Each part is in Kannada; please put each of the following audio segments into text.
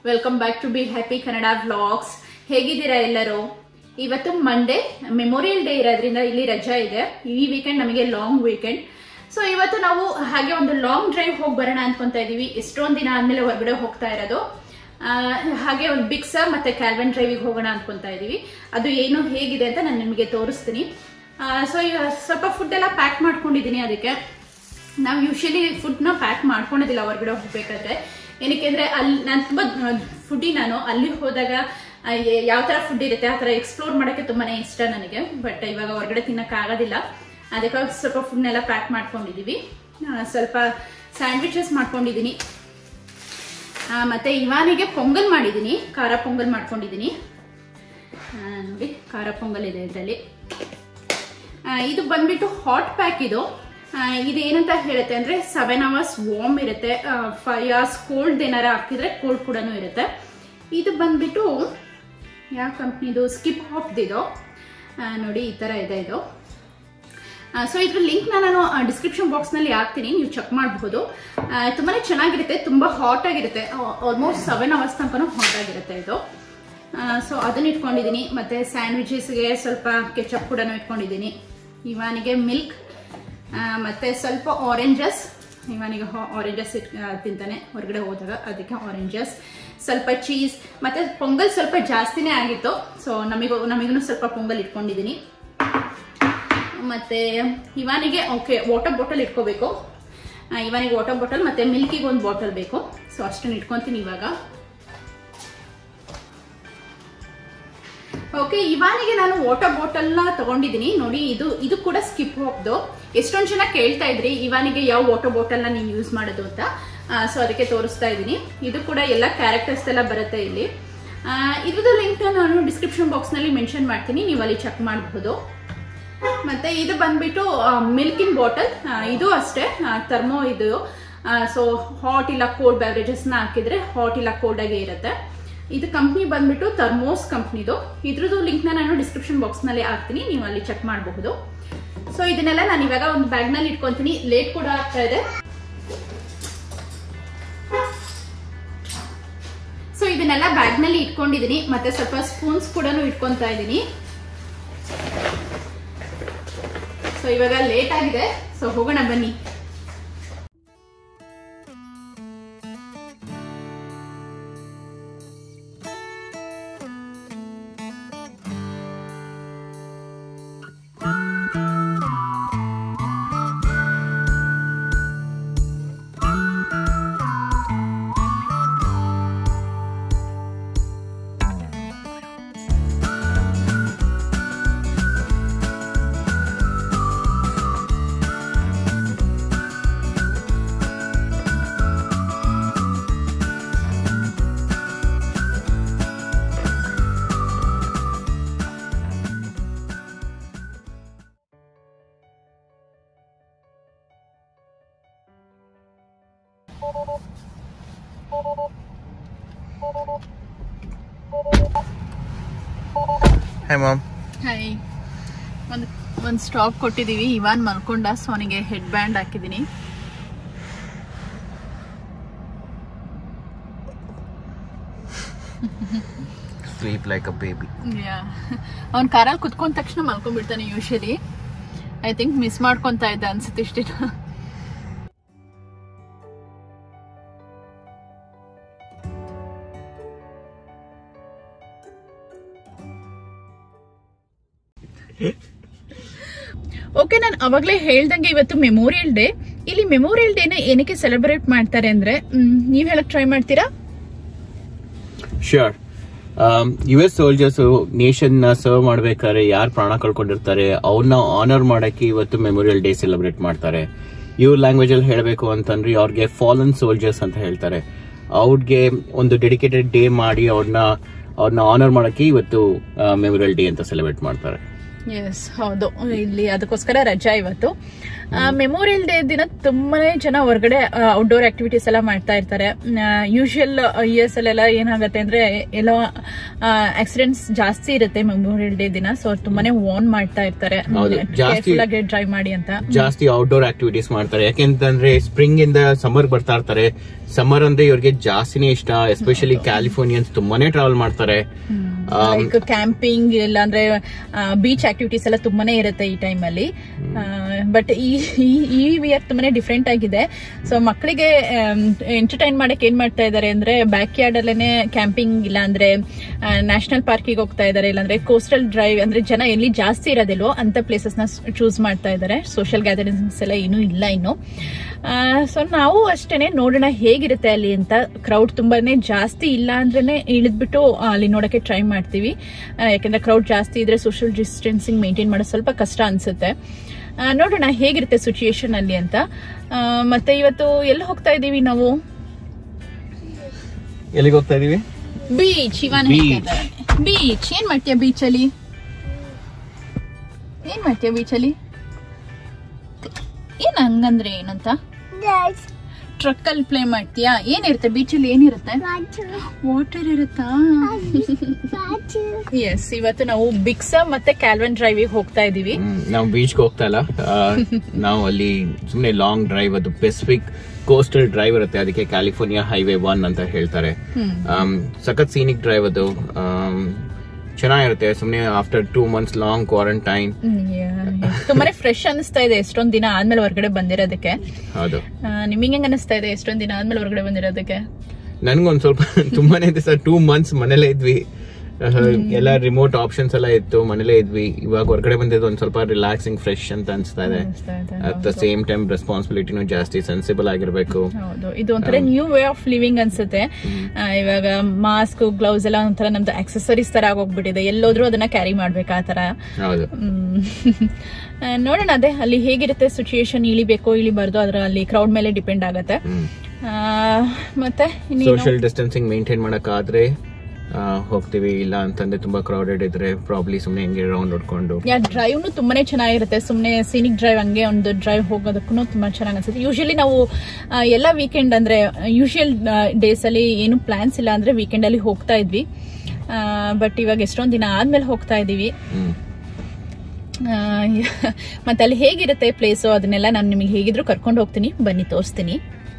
Welcome back to B happy Kannada vlogs ಹೇಗಿದ್ದೀರಾ ಎಲ್ಲರೂ ಇವತ್ತು ಮಂಡೇ ಮೆಮೋರಿಯಲ್ ಡೇ ಇರೋದ್ರಿಂದ ಇಲ್ಲಿ ರಜಾ ಇದೆ ಈ ವೀಕೆಂಡ್ ನಮಗೆ ಲಾಂಗ್ ವೀಕೆಂಡ್ ಸೊ ಇವತ್ತು ನಾವು ಹಾಗೆ ಒಂದು ಲಾಂಗ್ ಡ್ರೈವ್ ಹೋಗಿ ಬರೋಣ ಅನ್ಕೊಂತಾ ಇದೀವಿ ಎಷ್ಟೊಂದು ದಿನ ಆದ್ಮೇಲೆ ಹೊರಗಡೆ ಹೋಗ್ತಾ ಇರೋದು ಆ, ಹಾಗೆ ಒಂದು ಬಿಕ್ಸ ಮತ್ತೆ ಕ್ಯಾಲ್ವನ್ ಡ್ರೈವಿಗೆ ಹೋಗೋಣ ಅನ್ಕೊಂತಾ ಇದೀವಿ ಅದು ಏನು ಹೇಗಿದೆ ಅಂತ ನಾನು ನಿಮಗೆ ತೋರಿಸ್ತೀನಿ ಸೊ ಈಗ ಸ್ವಲ್ಪ ಫುಡ್ ಎಲ್ಲ ಪ್ಯಾಕ್ ಮಾಡ್ಕೊಂಡಿದ್ದೀನಿ ಅದಕ್ಕೆ ನಾವು ಯೂಶಲಿ ಫುಡ್ನ ಪ್ಯಾಕ್ ಮಾಡ್ಕೊಳೋದಿಲ್ಲ ಹೊರಗಡೆ ಹೋಗ್ಬೇಕಾದ್ರೆ ಏನಕ್ಕೆ ಅಂದ್ರೆ ಅಲ್ಲಿ ನಾನು ತುಂಬ ಫುಡ್ಡಿ ನಾನು ಅಲ್ಲಿ ಹೋದಾಗ ಯಾವ ಥರ ಫುಡ್ ಇರುತ್ತೆ ಆ ಥರ ಎಕ್ಸ್ಪ್ಲೋರ್ ಮಾಡೋಕ್ಕೆ ತುಂಬಾನೇ ಇಷ್ಟ ನನಗೆ ಬಟ್ ಇವಾಗ ಹೊರಗಡೆ ತಿನ್ನೋಕ್ಕಾಗೋದಿಲ್ಲ ಅದಕ್ಕಾಗಿ ಸ್ವಲ್ಪ ಫುಡ್ನೆಲ್ಲ ಪ್ಯಾಕ್ ಮಾಡ್ಕೊಂಡಿದ್ದೀವಿ ಆ, ಸ್ವಲ್ಪ ಸ್ಯಾಂಡ್ವಿಚಸ್ ಮಾಡ್ಕೊಂಡಿದ್ದೀನಿ ಆ, ಮತ್ತೆ ಇವಾನಿಗೆ ಪೊಂಗಲ್ ಮಾಡಿದ್ದೀನಿ ಖಾರ ಪೊಂಗಲ್ ಮಾಡ್ಕೊಂಡಿದ್ದೀನಿ ಆ, ನೋಡಿ ಖಾರ ಪೊಂಗಲ್ ಇದೆ ಇದರಲ್ಲಿ ಇದು ಬಂದ್ಬಿಟ್ಟು ಹಾಟ್ ಪ್ಯಾಕ್ ಇದು ಆ, ಇದು ಏನಂತ ಹೇಳುತ್ತೆ ಅಂದ್ರೆ ಸೆವೆನ್ ಅವರ್ಸ್ ವಾರ್ಮ್ ಇರುತ್ತೆ ಫೈವ್ ಅವರ್ಸ್ ಕೋಲ್ಡ್ ಏನಾರ ಹಾಕಿದ್ರೆ ಕೋಲ್ಡ್ ಕೂಡ ಇರುತ್ತೆ ಇದು ಬಂದ್ಬಿಟ್ಟು ಯಾವ ಕಂಪ್ನಿದು ಸ್ಕಿಪ್ ಹಾಪ್ದಿದು ಆ, ನೋಡಿ ಈ ಥರ ಇದೆ ಇದು ಸೊ ಇದ್ರ ಲಿಂಕ್ನ ನಾನು ಡಿಸ್ಕ್ರಿಪ್ಷನ್ ಬಾಕ್ಸ್ನಲ್ಲಿ ಹಾಕ್ತೀನಿ ನೀವು ಚೆಕ್ ಮಾಡಬಹುದು ತುಂಬಾ ಚೆನ್ನಾಗಿರುತ್ತೆ ತುಂಬ ಹಾಟ್ ಆಗಿರುತ್ತೆ ಆಲ್ಮೋಸ್ಟ್ ಸೆವೆನ್ ಅವರ್ಸ್ ತನಕ ಹಾಟ್ ಆಗಿರುತ್ತೆ ಇದು ಸೊ ಅದನ್ನ ಇಟ್ಕೊಂಡಿದ್ದೀನಿ ಮತ್ತೆ ಸ್ಯಾಂಡ್ವಿಚಸ್ಗೆ ಸ್ವಲ್ಪ ಕೆಚಪ್ ಕೂಡ ಇಟ್ಕೊಂಡಿದ್ದೀನಿ ಇವಾನಿಗೆ ಮಿಲ್ಕ್ ಮತ್ತೆ ಸ್ವಲ್ಪ ಆರೆಂಜಸ್ ಇವನಿಗೆ ಆರೆಂಜಸ್ ಇಟ್ ಆ, ತಿಂತಾನೆ ಹೊರಗಡೆ ಹೋದಾಗ ಅದಕ್ಕೆ ಆರೆಂಜಸ್ ಸ್ವಲ್ಪ ಚೀಸ್ ಮತ್ತೆ ಪೊಂಗಲ್ ಸ್ವಲ್ಪ ಜಾಸ್ತಿನೇ ಆಗಿತ್ತು ಸೊ ನಮಗೂ ನಮಗೂ ಸ್ವಲ್ಪ ಪೊಂಗಲ್ ಇಟ್ಕೊಂಡಿದ್ದೀನಿ ಮತ್ತೆ ಇವನಿಗೆ ಓಕೆ ವಾಟರ್ ಬಾಟಲ್ ಇಟ್ಕೋಬೇಕು ಆ, ಇವನಿಗೆ ವಾಟರ್ ಬಾಟಲ್ ಮತ್ತೆ ಮಿಲ್ಕಿಗೆ ಒಂದು ಬಾಟಲ್ ಬೇಕು ಸೊ ಅಷ್ಟನ್ನು ಇಟ್ಕೊತೀನಿ ಇವಾಗ ಓಕೆ ಇವನಿಗೆ ನಾನು ವಾಟರ್ ಬಾಟಲ್ನ ತಗೊಂಡಿದ್ದೀನಿ ನೋಡಿ ಇದು ಇದು ಕೂಡ ಸ್ಕಿಪ್ ಹೋಗ್ದು ಎಷ್ಟೊಂದು ಜನ ಕೇಳ್ತಾ ಇದ್ರಿ ಇವನಿಗೆ ಯಾವ ವಾಟರ್ ಬಾಟಲ್ನ ನೀವು ಯೂಸ್ ಮಾಡೋದು ಅಂತ ಸೊ ಅದಕ್ಕೆ ತೋರಿಸ್ತಾ ಇದ್ದೀನಿ ಇದು ಕೂಡ ಎಲ್ಲ ಕ್ಯಾರೆಕ್ಟರ್ಸ್ ಎಲ್ಲ ಬರುತ್ತೆ ಇಲ್ಲಿ ಆ, ಇದ್ರದ್ದು ಲಿಂಕ್ ನಾನು ಡಿಸ್ಕ್ರಿಪ್ಷನ್ ಬಾಕ್ಸ್ನಲ್ಲಿ ಮೆನ್ಷನ್ ಮಾಡ್ತೀನಿ ನೀವು ಅಲ್ಲಿ ಚೆಕ್ ಮಾಡಬಹುದು ಮತ್ತೆ ಇದು ಬಂದ್ಬಿಟ್ಟು ಮಿಲ್ಕಿನ್ ಬಾಟಲ್ ಇದು ಅಷ್ಟೇ ಥರ್ಮೋ ಇದು ಸೊ ಹಾಟ್ ಇಲ್ಲ ಕೋಲ್ಡ್ ಬ್ಯಾವ್ರೇಜಸ್ನ ಹಾಕಿದ್ರೆ ಹಾಟ್ ಇಲ್ಲ ಕೋಲ್ಡ್ ಆಗೇ ಇರುತ್ತೆ ಇದು ಕಂಪ್ನಿ ಬಂದ್ಬಿಟ್ಟು ಥರ್ಮೋಸ್ ಕಂಪ್ನಿದು ಇದ್ರದ್ದು ಲಿಂಕ್ನ ನಾನು ಡಿಸ್ಕ್ರಿಪ್ಷನ್ ಬಾಕ್ಸ್ನಲ್ಲಿ ಹಾಕ್ತೀನಿ ನೀವು ಅಲ್ಲಿ ಚೆಕ್ ಮಾಡಬಹುದು ಸೊ ಇದನ್ನೆಲ್ಲ ನಾನು ಇವಾಗ ಒಂದು ಬ್ಯಾಗ್ನಲ್ಲಿ ಇಟ್ಕೊಂತೀನಿ ಲೇಟ್ ಕೂಡ ಆಗ್ತಾ ಇದೆ ಸೊ ಇದನ್ನೆಲ್ಲ ಬ್ಯಾಗ್ನಲ್ಲಿ ಇಟ್ಕೊಂಡಿದ್ದೀನಿ ಮತ್ತೆ ಸ್ವಲ್ಪ ಸ್ಪೂನ್ಸ್ ಕೂಡ ಇಟ್ಕೊಂತಾ ಇದ್ದೀನಿ ಸೊ ಇವಾಗ ಲೇಟ್ ಆಗಿದೆ ಸೊ ಹೋಗೋಣ ಬನ್ನಿ Hi, mom. ಹಾಯ್ ಒಂದು ಒಂದು ಸ್ಟಾಪ್ ಕೊಟ್ಟಿದ್ದೀವಿ ಇವಾನ್ ಮಲ್ಕೊಂಡ ಸೊ ಅವನಿಗೆ ಹೆಡ್ ಬ್ಯಾಂಡ್ ಹಾಕಿದ್ದೀನಿ Sleep like a baby. ಅವ್ನ ಕಾರಲ್ಲಿ ಕುತ್ಕೊಂಡ ತಕ್ಷಣ ಮಲ್ಕೊಂಡ್ಬಿಡ್ತಾನೆ ಯೂಶಲಿ ಐ ಥಿಂಕ್ ಮಿಸ್ ಮಾಡ್ಕೊತಾ ಇದ್ದ ಅನ್ಸುತ್ತೆ ಇಷ್ಟ ದಿನ ಓಕೆ ನಾನು ಅವಾಗಲೇ ಹೇಳ್ದಂಗೆ ಇವತ್ತು ಮೆಮೋರಿಯಲ್ ಡೇ ಇಲ್ಲಿ ಮೆಮೋರಿಯಲ್ ಡೇನ ಏನಕ್ಕೆ ಸೆಲೆಬ್ರೇಟ್ ಮಾಡ್ತಾರೆ ಅಂದ್ರೆ ನೀವು ಹೇಳಕ್ ಟ್ರೈ ಮಾಡ್ತೀರಾ sure U S soldiers nation ನ ಸರ್ವ್ ಮಾಡ್ಬೇಕಾದ್ರೆ ಯಾರು ಪ್ರಾಣ ಕಳ್ಕೊಂಡಿರ್ತಾರೆ ಅವ್ರನ್ನ ಆನರ್ ಮಾಡಕ್ಕೆ ಇವತ್ತು ಮೆಮೋರಿಯಲ್ ಡೇ ಸೆಲೆಬ್ರೇಟ್ ಮಾಡ್ತಾರೆ ಇವ್ರ ಲ್ಯಾಂಗ್ವೇಜ್ ಅಲ್ಲಿ ಹೇಳಬೇಕು ಅಂತಂದ್ರೆ ಅವ್ರಿಗೆ ಫಾಲನ್ ಸೋಲ್ಜರ್ಸ್ ಅಂತ ಹೇಳ್ತಾರೆ ಅವ್ರಿಗೆ ಒಂದು ಡೆಡಿಕೇಟೆಡ್ ಡೇ ಮಾಡಿ ಅವ್ರನ್ನ ಅವ್ರನ್ನ ಆನರ್ ಮಾಡಕ್ಕೆ ಇವತ್ತು ಮೆಮೋರಿಯಲ್ ಡೇ ಅಂತ ಸೆಲೆಬ್ರೇಟ್ ಮಾಡ್ತಾರೆ ಎಸ್ ಹೌದು ಇಲ್ಲಿ ಅದಕ್ಕೋಸ್ಕರ ರಜಾ ಇವತ್ತು ಮೆಮೋರಿಯಲ್ ಡೇ ದಿನ ತುಂಬಾನೇ ಜನ ಹೊರಗಡೆ ಔಟ್ಡೋರ್ ಆಕ್ಟಿವಿಟೀಸ್ ಎಲ್ಲ ಮಾಡ್ತಾ ಇರ್ತಾರೆ ಯೂಶುವಲ್ ಇಯರ್ಸ್ ಅಲ್ಲೆಲ್ಲ ಏನಾಗುತ್ತೆ ಅಂದ್ರೆ ಎಲ್ಲ ಆಕ್ಸಿಡೆಂಟ್ಸ್ ಜಾಸ್ತಿ ಇರುತ್ತೆ ಮೆಮೋರಿಯಲ್ ಡೇ ದಿನ ಸೊ ತುಂಬಾನೇ ವಾರ್ನ್ ಮಾಡ್ತಾ ಇರ್ತಾರೆ ಹೌದು, ಜಾಸ್ತಿ- ಕೇರ್ಫುಲ್ ಆಗಿ ಡ್ರೈವ್ ಮಾಡಿ ಅಂತ ಜಾಸ್ತಿ ಔಟ್ಡೋರ್ ಆಕ್ಟಿವಿಟೀಸ್ ಮಾಡ್ತಾರೆ ಯಾಕೆಂತಂದ್ರೆ ಸ್ಪ್ರಿಂಗ್ ಇಂದ ಸಮ್ಮರ್ ಬರ್ತಾ ಇರ್ತಾರೆ ಸಮ್ಮರ್ ಅಂದ್ರೆ ಇವ್ರಿಗೆ ಜಾಸ್ತಿನೇ ಇಷ್ಟ ಎಸ್ಪೆಷಲಿ ಕ್ಯಾಲಿಫೋರ್ನಿಯನ್ಸ್ ತುಂಬಾನೇ ಟ್ರಾವೆಲ್ ಮಾಡ್ತಾರೆ ಲೈಕ್ ಕ್ಯಾಂಪಿಂಗ್ ಇಲ್ಲ ಅಂದ್ರೆ ಬೀಚ್ ಆಕ್ಟಿವಿಟೀಸ್ ಎಲ್ಲ ತುಂಬಾನೇ ಇರುತ್ತೆ ಈ ಟೈಮ್ ಅಲ್ಲಿ ಬಟ್ ಈ ಈ- ಈ ಇಯರ್ ತುಂಬಾನೇ ಡಿಫ್ರೆಂಟ್ ಆಗಿದೆ ಸೊ ಮಕ್ಕಳಿಗೆ ಎಂಟರ್ಟೈನ್ ಮಾಡಕ್ ಏನ್ ಮಾಡ್ತಾ ಇದಾರೆ ಅಂದ್ರೆ ಬ್ಯಾಕ್ ಯಾರ್ಡ್ ಅಲ್ಲೇನೆ ಕ್ಯಾಂಪಿಂಗ್ ಇಲ್ಲ ಅಂದ್ರೆ ನ್ಯಾಷನಲ್ ಪಾರ್ಕಿಗೆ ಹೋಗ್ತಾ ಇದಾರೆ ಇಲ್ಲಾಂದ್ರೆ ಕೋಸ್ಟಲ್ ಡ್ರೈವ್ ಅಂದ್ರೆ ಜನ ಎಲ್ಲಿ ಜಾಸ್ತಿ ಇರೋದಿಲ್ವೋ ಅಂತ ಪ್ಲೇಸಸ್ ನ ಚೂಸ್ ಮಾಡ್ತಾ ಇದಾರೆ ಸೋಷಿಯಲ್ ಗ್ಯಾದರಿಂಗ್ಸ್ ಎಲ್ಲ ಇನ್ನೂ ಇಲ್ಲ ಇನ್ನು ಸೊ ನಾವು ಅಷ್ಟೇನೆ ನೋಡೋಣ ಹೇಗಿರುತ್ತೆ ಅಲ್ಲಿ ಅಂತ ಕ್ರೌಡ್ ತುಂಬಾನೇ ಜಾಸ್ತಿ ಇಲ್ಲ ಅಂದ್ರೇನೆ ಇಳಿದ್ಬಿಟ್ಟು ಆ, ಅಲ್ಲಿ ನೋಡಕ್ಕೆ ಟ್ರೈ ಮಾಡ್ತೀವಿ ಆ, ಯಾಕಂದ್ರೆ ಕ್ರೌಡ್ ಜಾಸ್ತಿ ಇದ್ರೆ ಸೋಷಿಯಲ್ ಡಿಸ್ಟೆನ್ಸಿಂಗ್ ಮೇಂಟೈನ್ ಮಾಡೋದು ಸ್ವಲ್ಪ ಕಷ್ಟ ಅನ್ಸುತ್ತೆ ಆ, ನೋಡೋಣ ಹೇಗಿರುತ್ತೆ ಸಿಚುಯೇಷನ್ ಅಲ್ಲಿ ಅಂತ ಆ, ಮತ್ತೆ ಇವತ್ತು ಎಲ್ಲಿ ಹೋಗ್ತಾ ಇದೀವಿ ನಾವು ಎಲ್ಲಿಗೆ ಹೋಗ್ತಾ ಇದೀವಿ ಬೀಚ್ ಇವನ್ Beach. ಬೀಚ್ ಏನ್ ಮಾಡ್ತೀಯ ಬೀಚ್ ಅಲ್ಲಿ ಏನ್ ಮಾಡ್ತೀಯ ಬೀಚ್ ಅಲ್ಲಿ ಏನ್ ಹಂಗಂದ್ರೆ ಏನಂತ ಟ್ರಕ್ ಅಲ್ಲಿ ಪ್ಲೇ ಮಾಡ್ತೀಯಾ ಏನಿರುತ್ತೆ ಬೀಚ್ ಅಲ್ಲಿ ಏನಿರುತ್ತೆ ವಾಟರ್ ಇರುತ್ತಾ ಎಸ್ ಇವತ್ತು ನಾವು ಬಿಕ್ಸಾ ಮತ್ತೆ ಕ್ಯಾಲ್ವನ್ ಡ್ರೈವಿಗೆ ಹೋಗ್ತಾ ಇದೀವಿ ಹ್ಮ್, ನಾವು ಬೀಚ್ಗೆ ಹೋಗ್ತಾ ಇಲ್ಲ ಆ, ನಾವು ಅಲ್ಲಿ ಸುಮ್ನೆ ಲಾಂಗ್ ಡ್ರೈವ್ ಅದು ಪೆಸಿಫಿಕ್ ಕೋಸ್ಟಲ್ ಡ್ರೈವ್ ಇರುತ್ತೆ ಅದಕ್ಕೆ ಕ್ಯಾಲಿಫೋರ್ನಿಯಾ ಹೈವೇ ಒನ್ ಅಂತ ಹೇಳ್ತಾರೆ ಆಮ್, ಸಖತ್ ಸೀನಿಕ್ ಡ್ರೈವ್ ಅದು ಆಮ್, ಚೆನ್ನಾಗಿರುತ್ತೆ ಸುಮ್ನೆ after two months long quarantine hmm, yeah. ತುಂಬಾನೇ ಫ್ರೆಶ್ ಅನಿಸ್ತಾ ಇದೆ ಎಷ್ಟೊಂದ್ ದಿನ ಆದ್ಮೇಲೆ ಹೊರಗಡೆ ಬಂದಿರೋದಕ್ಕೆ ಹೌದು ಆ, ನಿಮಗೆ ಹೆಂಗ್ ಅನಿಸ್ತಾ ಇದೆ ಎಷ್ಟೊಂದ್ ದಿನ ಆದ್ಮೇಲೆ ಹೊರಗಡೆ ಬಂದಿರೋದಕ್ಕೆ ನನ್ಗೊಂದ್ ಸ್ವಲ್ಪ ತುಂಬಾನೇ ದಿವಸ ಟೂ ಮಂತ್ಸ್ ಮನೇಲೇ ಇದ್ವಿ ಅಹ್, ಎಲ್ಲ ರಿಮೋಟ್ ಆಪ್ಷನ್ಸ್ ಎಲ್ಲ ಇತ್ತು ಮನೇಲೇ ಇದ್ವಿ ಇವಾಗ ಹೊರಗಡೆ ಬಂದಿದ್ದು ಒಂದ್ ಸ್ವಲ್ಪ ರಿಲ್ಯಾಕ್ಸಿಂಗ್ ಫ್ರೆಶ್ ಅಂತ ಅನ್ಸ್ತಾ ಇದೆ ಅನಿಸ್ತಾ ಇದೆ, ಅಟ್ ದ ಸೇಮ್ ಟೈಮ್ ರೆಸ್ಪಾನ್ಸಿಬಿಲಿಟಿನೂ ಜಾಸ್ತಿ ಸೆನ್ಸಿಬಲ್ ಆಗಿರ್ಬೇಕು ಹೌದು ಇದು ಒಂಥರ ನ್ಯೂ ವೇ ಆಫ್ ಲಿವಿಂಗ್ ಅನ್ಸುತ್ತೆ ಆ, ಇವಾಗ ಮಾಸ್ಕ್ ಗ್ಲೌಸ್ ಎಲ್ಲ ಒಂಥರ ನಮ್ದು ಆಕ್ಸೆಸರೀಸ್ ತರ ಆಗೋಗ್ಬಿಟ್ಟಿದೆ ಎಲ್ಲೋದ್ರೂ ಅದನ್ನ ಕ್ಯಾರಿ ಮಾಡ್ಬೇಕು ಆ ತರ ಹೌದು ಹ್ಮ್. ಆ, ನೋಡೋಣ ಅದೇ ಅಲ್ಲಿ ಹೇಗಿರುತ್ತೆ ಸಿಚುಯೇಷನ್ ಇಳಿಬೇಕು ಇಳಿಬಾರ್ದು ಅದ್ರ ಅಲ್ಲಿ ಕ್ರೌಡ್ ಮೇಲೆ ಡಿಪೆಂಡ್ ಆಗತ್ತೆ ಆ, ಮತ್ತೆ ಇನ್ನೇನು? ಸೋಷಿಯಲ್ ಡಿಸ್ಟೆನ್ಸಿಂಗ್ ಮೇಂಟೈನ್ ಮಾಡಕ್ಕಾದ್ರೆ ಆ, ಹೋಗ್ತೀವಿ ಇಲ್ಲ ಅಂತಂದ್ರೆ ತುಂಬಾ ಕ್ರೌಡೆಡ್ ಇದ್ರೆ ಪ್ರಾಬ್ಲಿ ಸುಮ್ನೆ ಹಿಂಗೆ ರೌಂಡ್ ಹೊಡ್ಕೊಂಡು ಯಾ ಡ್ರೈವ್ನು ತುಂಬಾನೇ ಚೆನ್ನಾಗಿರುತ್ತೆ ಸುಮ್ಮನೆ ಸೀನಿಕ್ ಡ್ರೈವ್ ಹಂಗೆ ಒಂದು ಡ್ರೈವ್ ಹೋಗೋದಕ್ಕೂ ತುಂಬಾ ಚೆನ್ನಾಗಿ ಅನ್ಸುತ್ತೆ ಯೂಶಲಿ ನಾವು ಆ, ಎಲ್ಲ ವೀಕೆಂಡ್ ಅಂದ್ರೆ ಯೂಶುವಲ್ ಡೇಸ್ ಅಲ್ಲಿ ಏನು ಪ್ಲಾನ್ಸ್ ಇಲ್ಲ ಅಂದ್ರೆ ವೀಕೆಂಡ್ ಅಲ್ಲಿ ಹೋಗ್ತಾ ಇದ್ವಿ ಬಟ್ ಇವಾಗ ಎಷ್ಟೊಂದ್ ದಿನ ಆದ್ಮೇಲೆ ಹೋಗ್ತಾ ಇದೀವಿ ಹ್ಮ್ ಆ, ಮತ್ತೆ ಅಲ್ಲಿ ಹೇಗಿರುತ್ತೆ ಪ್ಲೇಸು ಅದನ್ನೆಲ್ಲ ನಾನು ನಿಮಗೆ ಹೇಗಿದ್ರು ಕರ್ಕೊಂಡು ಹೋಗ್ತೀನಿ ಬನ್ನಿ ತೋರಿಸ್ತೀನಿ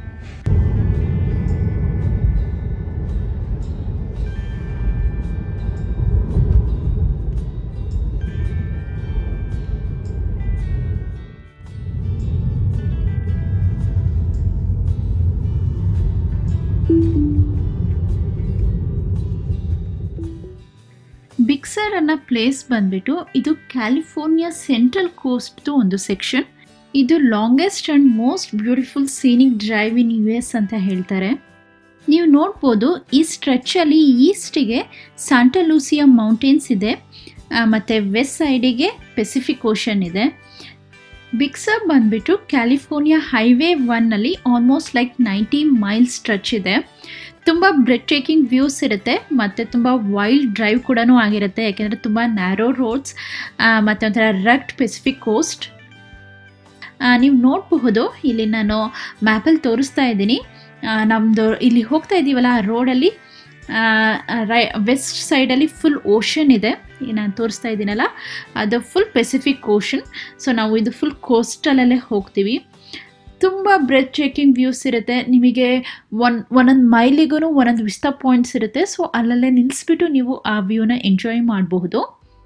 ಬಿಕ್ಸರ್ ಅನ್ನೋ ಪ್ಲೇಸ್ ಬಂದ್ಬಿಟ್ಟು ಇದು ಕ್ಯಾಲಿಫೋರ್ನಿಯಾ ಸೆಂಟ್ರಲ್ ಕೋಸ್ಟ್ ಒಂದು ಸೆಕ್ಷನ್ ಇದು longest and most beautiful scenic drive in U S ಅಂತ ಹೇಳ್ತಾರೆ ನೀವು ನೋಡ್ಬೋದು ಈ ಸ್ಟ್ರೆಚಲ್ಲಿ ಈಸ್ಟಿಗೆ ಸಾಂಟಲೂಸಿಯಾ ಮೌಂಟೇನ್ಸ್ ಇದೆ ಆ, ಮತ್ತೆ ವೆಸ್ಟ್ ಸೈಡಿಗೆ ಪೆಸಿಫಿಕ್ ಓಷನ್ ಇದೆ ಬಿಕ್ಸರ್ ಬಂದ್ಬಿಟ್ಟು ಕ್ಯಾಲಿಫೋರ್ನಿಯಾ ಹೈವೇ ಒನ್ನಲ್ಲಿ almost like ninety mile stretch ಇದೆ ತುಂಬ ಬ್ರೆಡ್ ಟೇಕಿಂಗ್ ವ್ಯೂಸ್ ಇರುತ್ತೆ ಮತ್ತು ತುಂಬ ವೈಲ್ಡ್ ಡ್ರೈವ್ ಕೂಡ ಆಗಿರುತ್ತೆ ಯಾಕೆಂದರೆ ತುಂಬ ನ್ಯಾರೋ ರೋಡ್ಸ್ ಮತ್ತು ಒಂಥರ ರಗ್ಡ್ ಪೆಸಿಫಿಕ್ ಕೋಸ್ಟ್ ನೀವು ನೋಡಬಹುದು ಇಲ್ಲಿ ನಾನು ಮ್ಯಾಪಲ್ಲಿ ತೋರಿಸ್ತಾ ಇದ್ದೀನಿ ನಮ್ಮದು ಇಲ್ಲಿ ಹೋಗ್ತಾ ಇದ್ದೀವಲ್ಲ ಆ ರೋಡಲ್ಲಿ ರೈ ವೆಸ್ಟ್ ಸೈಡಲ್ಲಿ ಫುಲ್ ಓಷನ್ ಇದೆ ಈ ನಾನು ತೋರಿಸ್ತಾ ಇದ್ದೀನಲ್ಲ ಅದು ಫುಲ್ ಪೆಸಿಫಿಕ್ ಓಷನ್ ಸೊ ನಾವು ಇದು ಫುಲ್ ಕೋಸ್ಟಲಲ್ಲೇ ಹೋಗ್ತೀವಿ ತುಂಬ ಬ್ರೆಡ್ ಚೆಕಿಂಗ್ ವ್ಯೂಸ್ ಇರುತ್ತೆ ನಿಮಗೆ ಒನ್ ಒಂದೊಂದು ಮೈಲಿಗೂ ಒಂದೊಂದು ವಿಸ್ತಾ ಪಾಯಿಂಟ್ಸ್ ಇರುತ್ತೆ ಸೊ ಅಲ್ಲಲ್ಲೇ ನಿಲ್ಲಿಸ್ಬಿಟ್ಟು ನೀವು ಆ ವ್ಯೂನ ಎಂಜಾಯ್ ಮಾಡಬಹುದು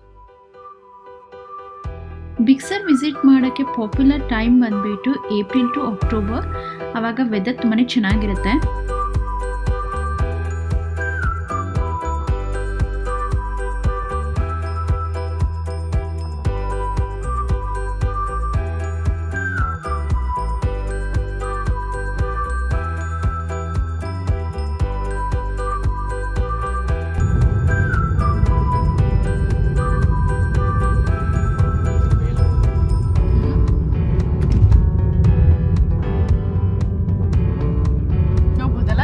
ಬಿಕ್ಸರ್ ವಿಸಿಟ್ ಮಾಡೋಕ್ಕೆ ಪಾಪ್ಯುಲರ್ ಟೈಮ್ ಬಂದುಬಿಟ್ಟು ಏಪ್ರಿಲ್ ಟು ಅಕ್ಟೋಬರ್ ಆವಾಗ ವೆದರ್ ತುಂಬಾ ಚೆನ್ನಾಗಿರುತ್ತೆ ಹೋಗ್ಬೋದಲ್ಲ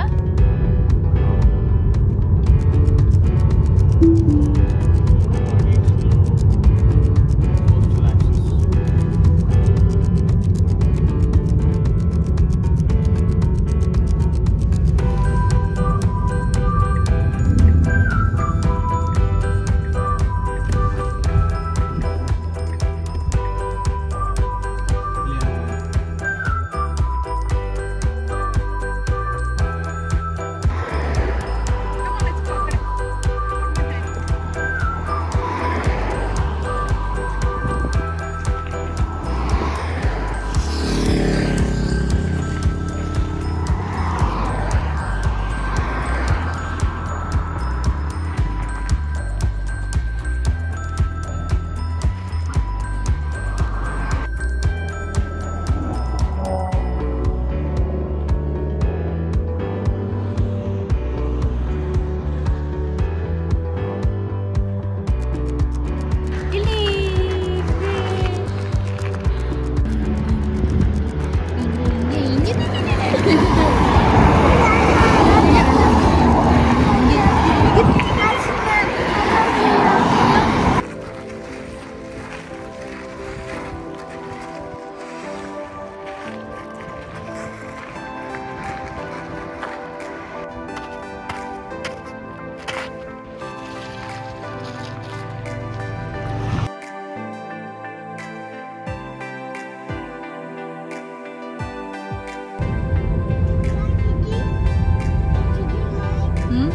ಹ್ಮ್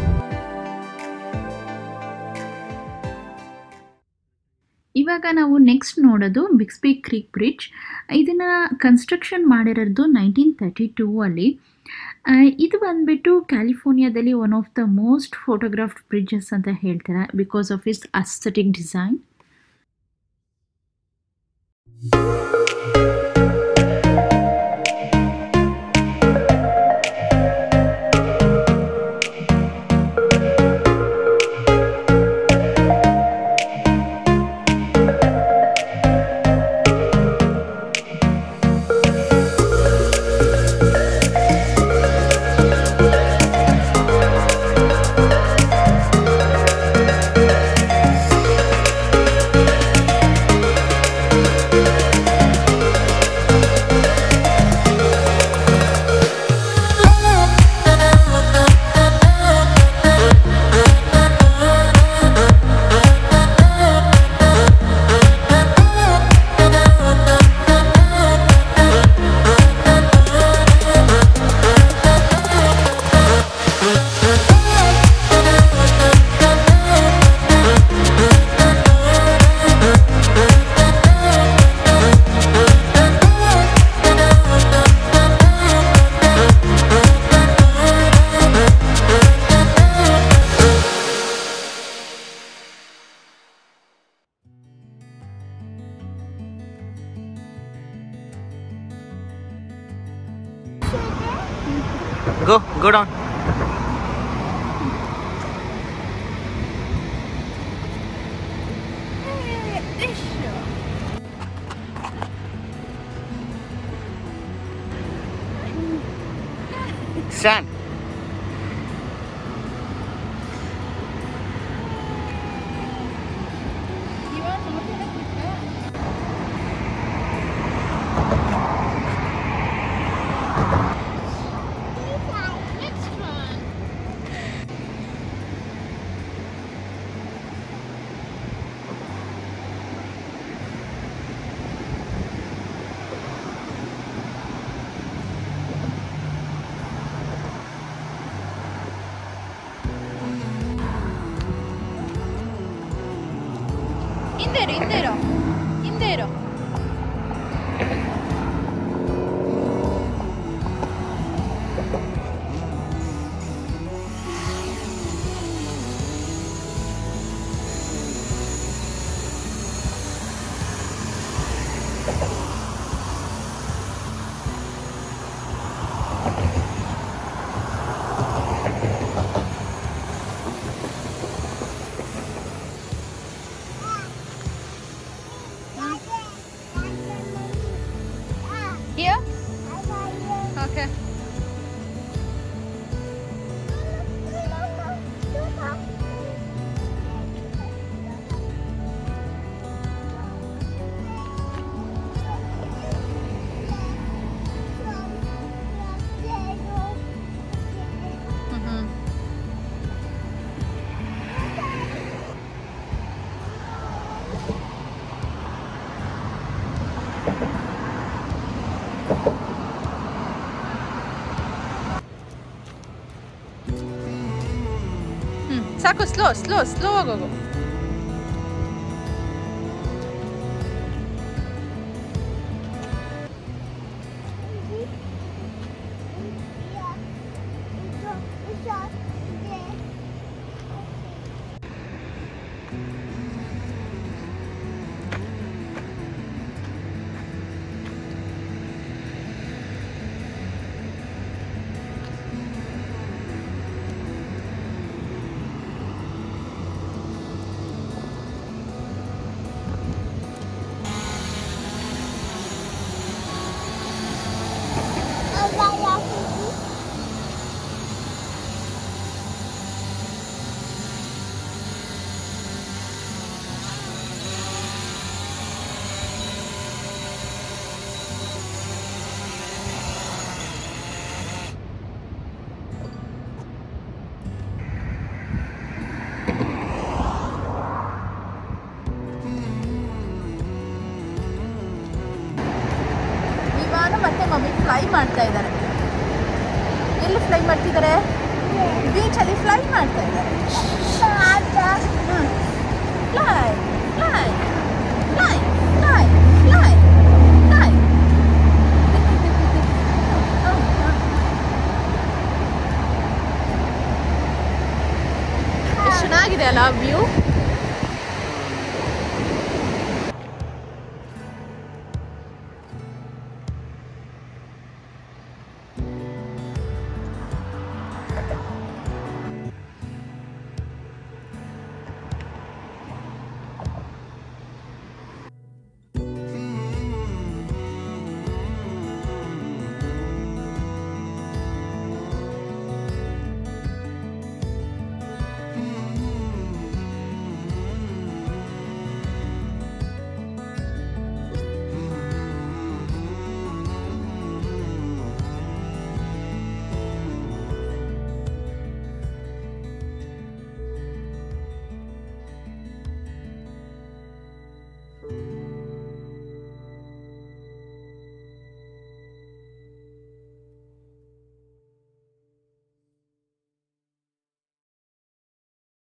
ಇವಾಗ ನಾವು ನೆಕ್ಸ್ಟ್ ನೋಡೋದು ಬಿಕ್ಸ್ಬಿ ಕ್ರೀಕ್ ಬ್ರಿಡ್ಜ್ ಇದನ್ನು ಕನ್ಸ್ಟ್ರಕ್ಷನ್ ಮಾಡಿರೋದು ನೈನ್ಟೀನ್ ತರ್ಟಿ ಟೂ ಅಲ್ಲಿ ಆ, ಇದು ಬಂದ್ಬಿಟ್ಟು ಕ್ಯಾಲಿಫೋರ್ನಿಯಾದಲ್ಲಿ one of the most photographed bridges ಅಂತ ಹೇಳ್ತಾರೆ because of its aesthetic design Go, go down. Stand. ಹಿಂದೆ ಇರು ಹಿಂದೆ ಇರು ಹಿಂದೆ ಇರು Here? Okay. Mhm. ಹ್ಮ್ ಸಾಕು ಸ್ಲೋ ಸ್ಲೋ ಸ್ಲೋ ಆಗೋಗು ಎಲ್ಲಿ ಫ್ಲೈ ಮಾಡ್ತಿದ್ದಾರೆ ಬೀಚಲ್ಲಿ ಫ್ಲೈ ಮಾಡ್ತಾ ಇದ್ದಾರೆ fly fly fly fly fly fly ಚೆನ್ನಾಗಿದೆ ಅಲ್ಲ ವ್ಯೂ